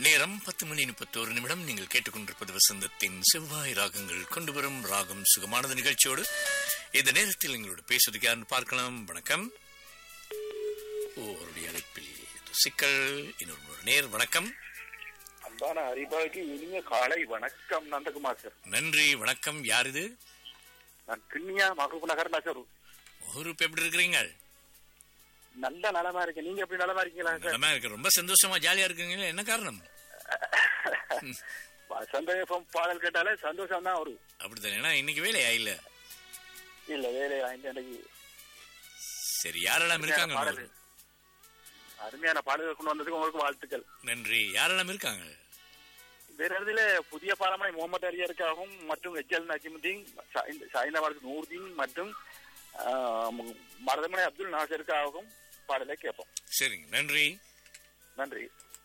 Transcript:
நேரம் பத்து மணி முப்பத்தோரு நிமிடம் நீங்கள் கேட்டுக்கொண்டிருப்பது வசந்தத்தின் செவ்வாய் ராகங்கள் கொண்டு வரும் ராகம் சுகமானது நிகழ்ச்சியோடு இந்த நேரத்தில் எங்களோட பேசுவதுக்கு யாருன்னு பார்க்கலாம் வணக்கம் ஓ அவருடைய அழைப்பில் ஏதோ சிக்கல் இன்னொரு நேர் வணக்கம் அன்பான ஹரிபாய்க்கு இனிய காலை வணக்கம் நந்தகுமார் சார் நன்றி வணக்கம் யார் இது நான் கிண்ணியா மகபூப் நகர் சார் ஒரு எப்படி இருக்கிறீங்க நல்ல நலமா இருக்கேன் நீங்க எப்படி நலமா இருக்கீங்களா சார் நலமா இருக்கு ரொம்ப சந்தோஷமா ஜாலியா இருக்குங்களா என்ன காரணம் சந்தோஷம் பாடல் கேட்டாலே சந்தோஷம் தான் வரும் அப்படித்தானே ஏன்னா இன்னைக்கு வேலையா இல்ல இல்ல வேலை இன்னைக்கு சரி யாரெல்லாம் இருக்காங்க பாடல் உங்களுக்கு? அருமையான பாடல்கள் கொண்டு வந்ததுக்கு உங்களுக்கு வாழ்த்துக்கள் நன்றி யாரெல்லாம் இருக்காங்க வேற இடத்துல புதிய பாலமனை முகமது அரியருக்காகவும் மற்றும் எச்எல் நஜிமுதீன் சாய்ந்தவாளுக்கு நூர்தீன் மற்றும் மருதமனை அப்துல் நாசருக்காகவும் பாடலை கேட்போம் சரிங்க நன்றி நன்றி